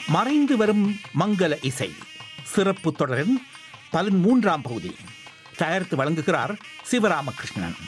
மறைந்து வரும் மங்கள இசை சிறப்பு தொடரின் பதிமூன்றாம் பகுதி தயாரித்து வழங்குகிறார் சிவராமகிருஷ்ணன்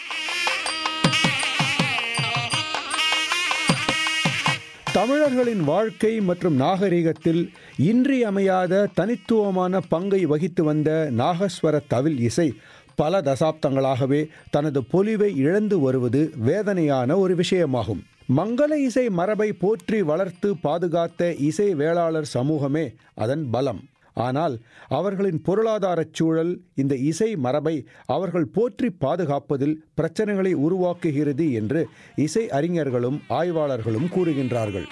தமிழர்களின் வாழ்க்கை மற்றும் நாகரிகத்தில் இன்றியமையாத தனித்துவமான பங்கை வகித்து வந்த நாகஸ்வர தவில் இசை பல தசாப்தங்களாகவே தனது பொலிவை இழந்து வருவது வேதனையான ஒரு விஷயமாகும் மங்கள இசை மரபை போற்றி வளர்த்து பாதுகாத்த இசை வேளாளர் சமூகமே அதன் பலம் ஆனால் அவர்களின் பொருளாதாரச் சூழல் இந்த இசை மரபை அவர்கள் போற்றி பாதுகாப்பதில் பிரச்சனைகளை உருவாக்குகிறது என்று இசை அறிஞர்களும் ஆய்வாளர்களும் கூறுகின்றார்கள்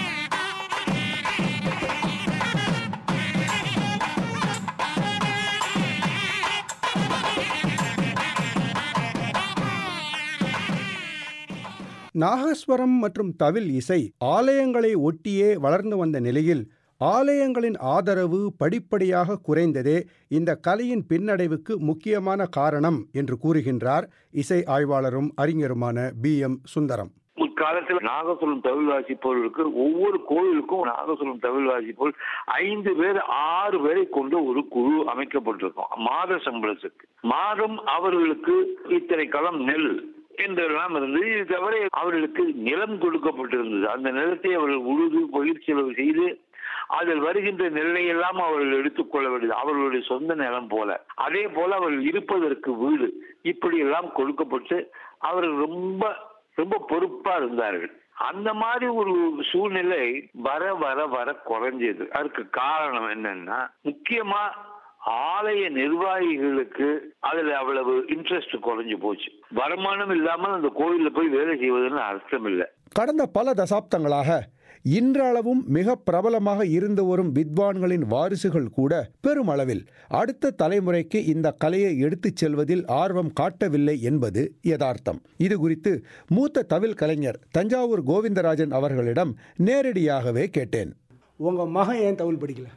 நாகஸ்வரம் மற்றும் தவில் இசை ஆலயங்களை ஒட்டியே வளர்ந்து வந்த நிலையில் ஆலயங்களின் ஆதரவு படிப்படியாக குறைந்ததே இந்த கலையின் பின்னடைவுக்கு முக்கியமான காரணம் என்று கூறுகின்றார் இசை ஆய்வாளரும் அறிஞருமான பி எம் சுந்தரம் முற்காலத்தில் நாகசுரம் தவில் வாசிப்பவர்களுக்கு ஒவ்வொரு கோயிலுக்கும் நாகசுரம் தவில் வாசிப்போர் ஐந்து பேர் ஆறு பேரை கொண்ட ஒரு குழு அமைக்கப்பட்டிருக்கும் மாத சம்பளத்துக்கு மாதம் அவர்களுக்கு இத்தனை களம் நெல் என்றெல்லாம் இருந்தது இது தவிர அவர்களுக்கு நிலம் கொடுக்கப்பட்டிருந்தது அந்த நிலத்தை அவர்கள் உழுது பயிர் செலவு செய்து அதில் வருகின்ற நெல்லை எல்லாம் அவர்கள் எடுத்துக்கொள்ள வேண்டியது அவர்களுடைய சொந்த நிலம் போல அதே போல அவர்கள் இருப்பதற்கு வீடு இப்படி எல்லாம் கொடுக்கப்பட்டு அவர்கள் ரொம்ப ரொம்ப பொறுப்பா இருந்தார்கள் அந்த மாதிரி ஒரு சூழ்நிலை வர வர வர குறைஞ்சது அதுக்கு காரணம் என்னன்னா முக்கியமா ஆலய நிர்வாகிகளுக்கு அதுல அவ்வளவு இன்ட்ரெஸ்ட் குறைஞ்சு போச்சு வருமானம் இல்லாமல் அந்த கோயில்ல போய் வேலை செய்வதுன்னு அர்த்தம் இல்லை கடந்த பல தசாப்தங்களாக இன்றளவும் மிக பிரபலமாக இருந்து வரும் வித்வான்களின் வாரிசுகள் கூட பெருமளவில் அடுத்த தலைமுறைக்கு இந்த கலையை எடுத்துச் செல்வதில் ஆர்வம் காட்டவில்லை என்பது யதார்த்தம் இது குறித்து மூத்த தவில் கலைஞர் தஞ்சாவூர் கோவிந்தராஜன் அவர்களிடம் நேரடியாகவே கேட்டேன் உங்க மகன் ஏன் தவில் படிக்கல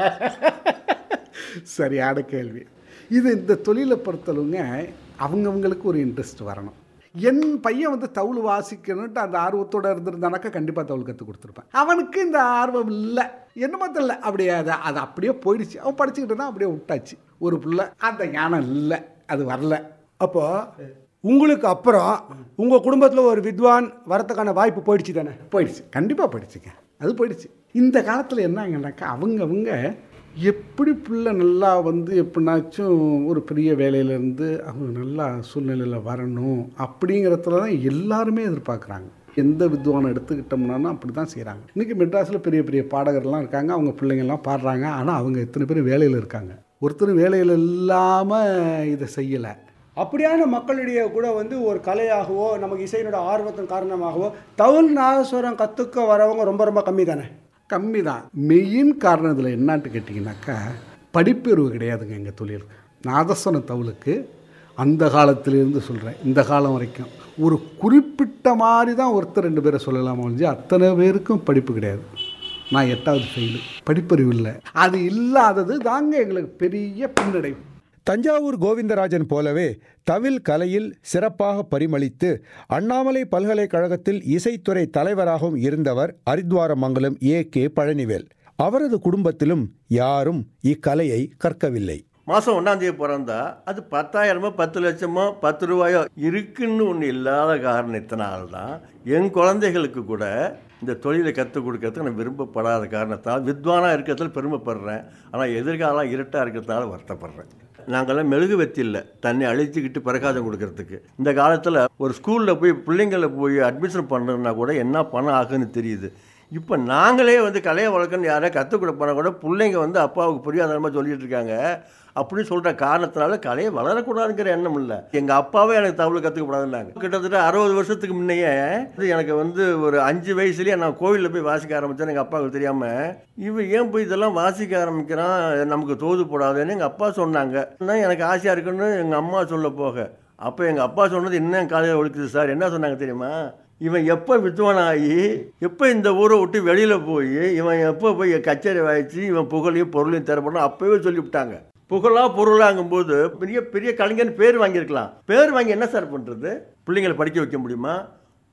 சரியான கேள்வி இது இந்த தொழிலை பொறுத்தவங்க அவங்கவுங்களுக்கு ஒரு இன்ட்ரெஸ்ட் வரணும் என் பையன் வந்து தவுள் வாசிக்கணுன்ட்டு அந்த ஆர்வத்தோடு இருந்திருந்தானாக்கா கண்டிப்பாக தவுள் கற்றுக் கொடுத்துருப்பேன் அவனுக்கு இந்த ஆர்வம் இல்லை என்னமோ தெரியல அப்படியே அது அது அப்படியே போயிடுச்சு அவன் படிச்சுக்கிட்டு தான் அப்படியே விட்டாச்சு ஒரு பிள்ளை அந்த ஞானம் இல்லை அது வரல அப்போ உங்களுக்கு அப்புறம் உங்கள் குடும்பத்தில் ஒரு வித்வான் வரத்துக்கான வாய்ப்பு போயிடுச்சு தானே போயிடுச்சு கண்டிப்பாக போயிடுச்சுங்க அது போயிடுச்சு இந்த காலத்தில் என்னங்கன்னாக்கா அவங்கவுங்க எப்படி பிள்ளை நல்லா வந்து எப்படின்னாச்சும் ஒரு பெரிய வேலையிலேருந்து அவங்க நல்லா சூழ்நிலையில் வரணும் அப்படிங்கிறதுல தான் எல்லாருமே எதிர்பார்க்குறாங்க எந்த வித்வானை எடுத்துக்கிட்டோம்னா அப்படி தான் செய்கிறாங்க இன்றைக்கி மெட்ராஸில் பெரிய பெரிய பாடகர்லாம் இருக்காங்க அவங்க பிள்ளைங்கள்லாம் பாடுறாங்க ஆனால் அவங்க எத்தனை பேர் வேலையில் இருக்காங்க ஒருத்தர் வேலையில் இல்லாமல் இதை செய்யலை அப்படியான மக்களிடையே கூட வந்து ஒரு கலையாகவோ நமக்கு இசையினோட ஆர்வத்தின் காரணமாகவோ தவுல் நாதஸ்வரம் கற்றுக்க வரவங்க ரொம்ப ரொம்ப கம்மி தானே கம்மி தான் மெயின் காரணம் இதில் என்னான்ட்டு கேட்டிங்கனாக்கா படிப்பறிவு கிடையாதுங்க எங்கள் தொழில் நாதஸ்வரம் தவுளுக்கு அந்த காலத்திலேருந்து சொல்கிறேன் இந்த காலம் வரைக்கும் ஒரு குறிப்பிட்ட மாதிரி தான் ஒருத்தர் ரெண்டு பேரை சொல்லலாமா ஒழிஞ்சு அத்தனை பேருக்கும் படிப்பு கிடையாது நான் எட்டாவது ஃபெயிலு படிப்பறிவு இல்லை அது இல்லாதது தாங்க எங்களுக்கு பெரிய பின்னடைவு தஞ்சாவூர் கோவிந்தராஜன் போலவே தவில் கலையில் சிறப்பாக பரிமளித்து அண்ணாமலை பல்கலைக்கழகத்தில் இசைத்துறை தலைவராகவும் இருந்தவர் அரித்வாரமங்கலம் ஏ கே பழனிவேல் அவரது குடும்பத்திலும் யாரும் இக்கலையை கற்கவில்லை மாதம் ஒன்றாந்தேதி பிறந்தா அது பத்தாயிரமோ பத்து லட்சமோ பத்து ரூபாயோ இருக்குன்னு ஒன்று இல்லாத காரணத்தினால்தான் என் குழந்தைகளுக்கு கூட இந்த தொழிலை கற்றுக் கொடுக்கறதுக்கு நான் விரும்பப்படாத காரணத்தால் வித்வானாக இருக்கிறதுல பெருமைப்படுறேன் ஆனால் எதிர்காலம் இருட்டாக இருக்கிறதுனால வருத்தப்படுறேன் நாங்கள்லாம் மெழுகுவத்தி இல்லை தண்ணி அழிச்சிக்கிட்டு பிரகாசம் கொடுக்கறதுக்கு இந்த காலத்தில் ஒரு ஸ்கூலில் போய் பிள்ளைங்களை போய் அட்மிஷன் பண்ணுறதுனா கூட என்ன பணம் ஆகுன்னு தெரியுது இப்போ நாங்களே வந்து கலையை வளர்க்கணும்னு யாரையா கற்றுக் கொடுப்போனா கூட பிள்ளைங்க வந்து அப்பாவுக்கு புரியாதனமாக சொல்லிட்டு இருக்காங்க அப்படின்னு சொல்கிற காரணத்தினால கலையை வளரக்கூடாதுங்கிற எண்ணம் இல்லை எங்கள் அப்பாவே எனக்கு தமிழ் கற்றுக்கூடாதுன்னாங்க கிட்டத்தட்ட அறுபது வருஷத்துக்கு முன்னையே இது எனக்கு வந்து ஒரு அஞ்சு வயசுலேயே நான் கோவிலில் போய் வாசிக்க ஆரம்பித்தேன் எங்கள் அப்பாவுக்கு தெரியாமல் இவன் ஏன் போய் இதெல்லாம் வாசிக்க ஆரம்பிக்கிறான் நமக்கு தோது போடாதுன்னு எங்கள் அப்பா சொன்னாங்க நான் எனக்கு ஆசையாக இருக்குன்னு எங்கள் அம்மா சொல்ல போக அப்போ எங்கள் அப்பா சொன்னது இன்னும் காலையில் ஒழுக்குது சார் என்ன சொன்னாங்க தெரியுமா இவன் எப்போ வித்வானாகி எப்போ இந்த ஊரை விட்டு வெளியில் போய் இவன் எப்போ போய் கச்சேரி வாய்ச்சி இவன் புகழையும் பொருளையும் தரப்படணும் அப்போவே சொல்லிவிட்டாங்க புகழா பொருளாங்கும்போது பெரிய பெரிய கலைஞன் பேர் வாங்கியிருக்கலாம் பேர் வாங்கி என்ன சார் பண்ணுறது பிள்ளைங்களை படிக்க வைக்க முடியுமா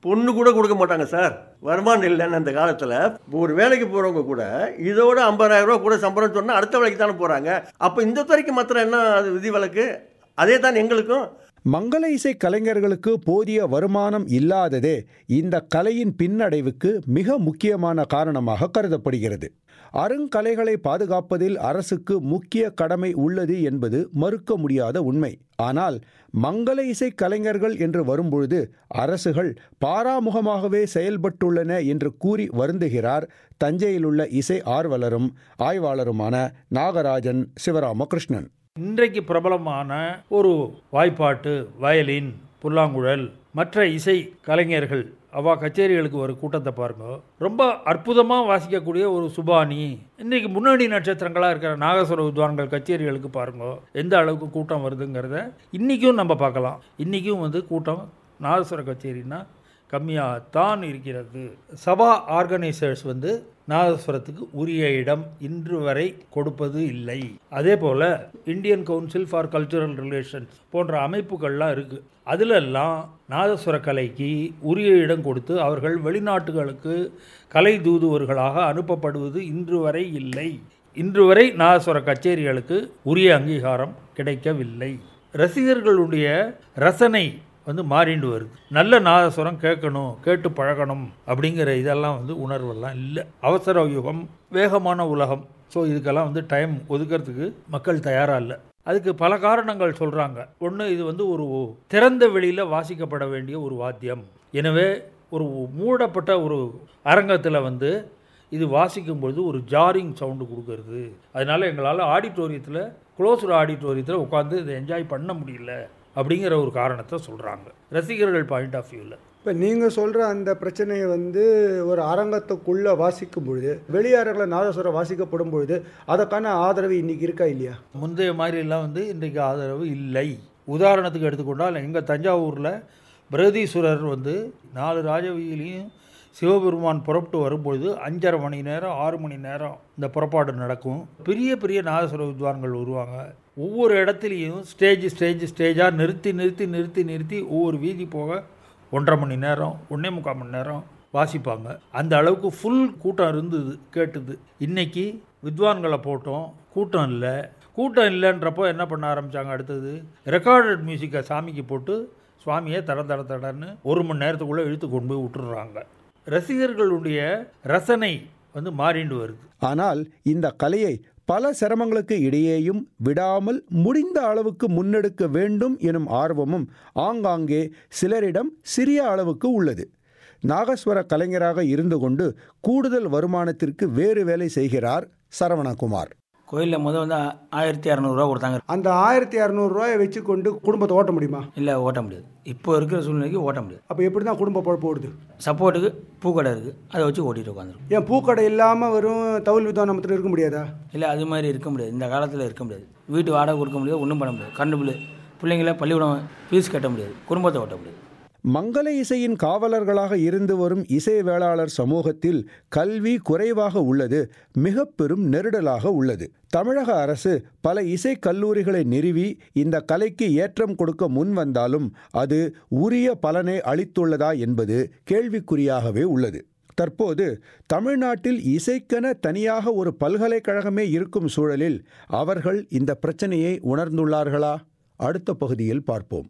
பொண்ணு கூட கொடுக்க மாட்டாங்க சார் வருமானம் இல்லைன்னு அந்த காலத்தில் ஒரு வேலைக்கு போகிறவங்க கூட இதோட ஐம்பதாயிரம் ரூபா கூட சம்பளம் சொன்னால் அடுத்த வேலைக்கு தானே போகிறாங்க அப்போ இந்த துறைக்கு மாத்திரம் என்ன அது விதிவிலக்கு அதே தான் எங்களுக்கும் மங்கள இசை கலைஞர்களுக்கு போதிய வருமானம் இல்லாததே இந்த கலையின் பின்னடைவுக்கு மிக முக்கியமான காரணமாக கருதப்படுகிறது அருங்கலைகளை பாதுகாப்பதில் அரசுக்கு முக்கிய கடமை உள்ளது என்பது மறுக்க முடியாத உண்மை ஆனால் மங்கள இசை கலைஞர்கள் என்று வரும்பொழுது அரசுகள் பாராமுகமாகவே செயல்பட்டுள்ளன என்று கூறி வருந்துகிறார் தஞ்சையிலுள்ள இசை ஆர்வலரும் ஆய்வாளருமான நாகராஜன் சிவராமகிருஷ்ணன் இன்றைக்கு பிரபலமான ஒரு வாய்ப்பாட்டு வயலின் புல்லாங்குழல் மற்ற இசை கலைஞர்கள் அவா கச்சேரிகளுக்கு ஒரு கூட்டத்தை பாருங்க ரொம்ப அற்புதமாக வாசிக்கக்கூடிய ஒரு சுபானி இன்றைக்கி முன்னணி நட்சத்திரங்களாக இருக்கிற நாகஸ்வர வித்வான்கள் கச்சேரிகளுக்கு பாருங்க எந்த அளவுக்கு கூட்டம் வருதுங்கிறத இன்றைக்கும் நம்ம பார்க்கலாம் இன்றைக்கும் வந்து கூட்டம் நாகஸ்வர கச்சேரின்னா கம்மியாகத்தான் இருக்கிறது சபா ஆர்கனைசர்ஸ் வந்து நாதஸ்வரத்துக்கு உரிய இடம் இன்று வரை கொடுப்பது இல்லை அதே போல் Indian council for cultural relations போன்ற அமைப்புகள்லாம் இருக்குது அதிலெல்லாம் நாதஸ்வர கலைக்கு உரிய இடம் கொடுத்து அவர்கள் வெளிநாட்டுகளுக்கு கலை தூதுவர்களாக அனுப்பப்படுவது இன்று வரை இல்லை இன்று வரை நாதஸ்வர கச்சேரிகளுக்கு உரிய அங்கீகாரம் கிடைக்கவில்லை ரசிகர்களுடைய ரசனை வந்து மாறிண்டு வருது நல்ல நாதஸ்வரம் கேட்கணும் கேட்டு பழகணும் அப்படிங்கிற இதெல்லாம் வந்து உணர்வெல்லாம் இல்லை அவசர யுகம் வேகமான உலகம் ஸோ இதுக்கெல்லாம் வந்து டைம் ஒதுக்கிறதுக்கு மக்கள் தயாராக இல்லை அதுக்கு பல காரணங்கள் சொல்கிறாங்க ஒன்று இது வந்து ஒரு திறந்த வெளியில் வாசிக்கப்பட வேண்டிய ஒரு வாத்தியம் எனவே ஒரு மூடப்பட்ட ஒரு அரங்கத்தில் வந்து இது வாசிக்கும் பொழுது ஒரு ஜாரிங் சவுண்டு கொடுக்கறது அதனால் எங்களால் ஆடிட்டோரியத்தில் க்ளோஸ்டு ஆடிட்டோரியத்தில் உட்காந்து இதை என்ஜாய் பண்ண முடியல அப்படிங்கிற ஒரு காரணத்தை சொல்கிறாங்க ரசிகர்கள் பாயிண்ட் ஆஃப் வியூவில் இப்போ நீங்கள் சொல்கிற அந்த பிரச்சனையை வந்து ஒரு அரங்கத்துக்குள்ளே வாசிக்கும் பொழுது வெளியாரங்களை நாதஸ்வரம் வாசிக்கப்படும் பொழுது அதற்கான ஆதரவு இன்னைக்கு இருக்கா இல்லையா முந்தைய மாதிரிலாம் வந்து இன்றைக்கு ஆதரவு இல்லை உதாரணத்துக்கு எடுத்துக்கொண்டால் எங்கள் தஞ்சாவூரில் பிரகதீஸ்வரர் வந்து நாலு ராஜவீதியிலையும் சிவபெருமான் புறப்பட்டு வரும்பொழுது அஞ்சரை மணி நேரம் ஆறு மணி நேரம் இந்த புறப்பாடு நடக்கும் பெரிய பெரிய நாதஸ்வர வித்வான்கள் வருவாங்க ஒவ்வொரு இடத்துலையும் ஸ்டேஜ் ஸ்டேஜ் ஸ்டேஜாக நிறுத்தி நிறுத்தி நிறுத்தி நிறுத்தி ஒவ்வொரு வீதி போக ஒன்றரை மணி நேரம் ஒன்றே முக்கால் மணி நேரம் வாசிப்பாங்க அந்த அளவுக்கு ஃபுல் கூட்டம் இருந்தது கேட்டுது இன்னைக்கு வித்வான்களை போட்டோம் கூட்டம் இல்லை கூட்டம் இல்லைன்றப்போ என்ன பண்ண ஆரம்பித்தாங்க அடுத்தது ரெக்கார்டட் மியூசிக்கை சாமிக்கு போட்டு சுவாமியை தட தட தடன்னு ஒரு மணி நேரத்துக்குள்ளே இழுத்து கொண்டு போய் விட்டுடுறாங்க ரசிகர்களுடைய ரசனை வந்து மாறிண்டு வருது ஆனால் இந்த கலையை பல சிரமங்களுக்கு இடையேயும் விடாமல் முடிந்த அளவுக்கு முன்னெடுக்க வேண்டும் எனும் ஆர்வமும் ஆங்காங்கே சிலரிடம் சிறிய அளவுக்கு உள்ளது நாகஸ்வர கலைஞராக இருந்து கொண்டு கூடுதல் வருமானத்திற்கு வேறு வேலை செய்கிறார் சரவணகுமார் கோயிலில் முதல் வந்து ஆ- ஆயிரத்தி இரநூறுவா கொடுத்தாங்க அந்த ஆயிரத்தி இரநூறுவாயை வச்சு கொண்டு குடும்பத்தை ஓட்ட முடியுமா இல்லை ஓட்ட முடியாது இப்போ இருக்கிற சூழ்நிலைக்கு ஓட்ட முடியாது அப்போ எப்படி தான் குடும்ப பொழப்பு ஓடுது சப்போர்ட்டுக்கு பூக்கடை இருக்குது அதை வச்சு ஓட்டிகிட்டு உட்காந்துரும் ஏன் பூக்கடை இல்லாமல் வெறும் தவுல் வித்வான் நம்மத்தில் இருக்க முடியாதா இல்லை அது மாதிரி இருக்க முடியாது இந்த காலத்தில் இருக்க முடியாது வீட்டு வாடகை கொடுக்க முடியாது ஒன்றும் பண்ண முடியாது கரண்ட் பில்லு பிள்ளைங்கள பள்ளிக்கூடம் ஃபீஸ் கட்ட முடியாது குடும்பத்தை ஓட்ட முடியாது மங்கள இசையின் காவலர்களாக இருந்து வரும் இசை வேளாளர் சமூகத்தில் கல்வி குறைவாக உள்ளது மிக பெரும் நெருடலாக உள்ளது தமிழக அரசு பல இசை கல்லூரிகளை நிறுவி இந்த கலைக்கு ஏற்றம் கொடுக்க முன்வந்தாலும் அது உரிய பலனை அளித்துள்ளதா என்பது கேள்விக்குறியாகவே உள்ளது தற்போது தமிழ்நாட்டில் இசைக்கென தனியாக ஒரு பல்கலைக்கழகமே இருக்கும் சூழலில் அவர்கள் இந்த பிரச்சனையை உணர்ந்துள்ளார்களா அடுத்த பகுதியில் பார்ப்போம்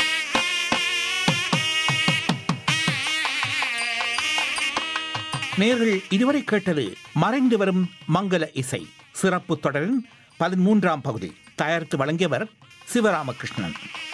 நேர்கள் இதுவரை கேட்டது மறைந்து வரும் மங்கள இசை சிறப்பு தொடரின் பதிமூன்றாம் பகுதி தயாரித்து வழங்கியவர் சிவராமகிருஷ்ணன்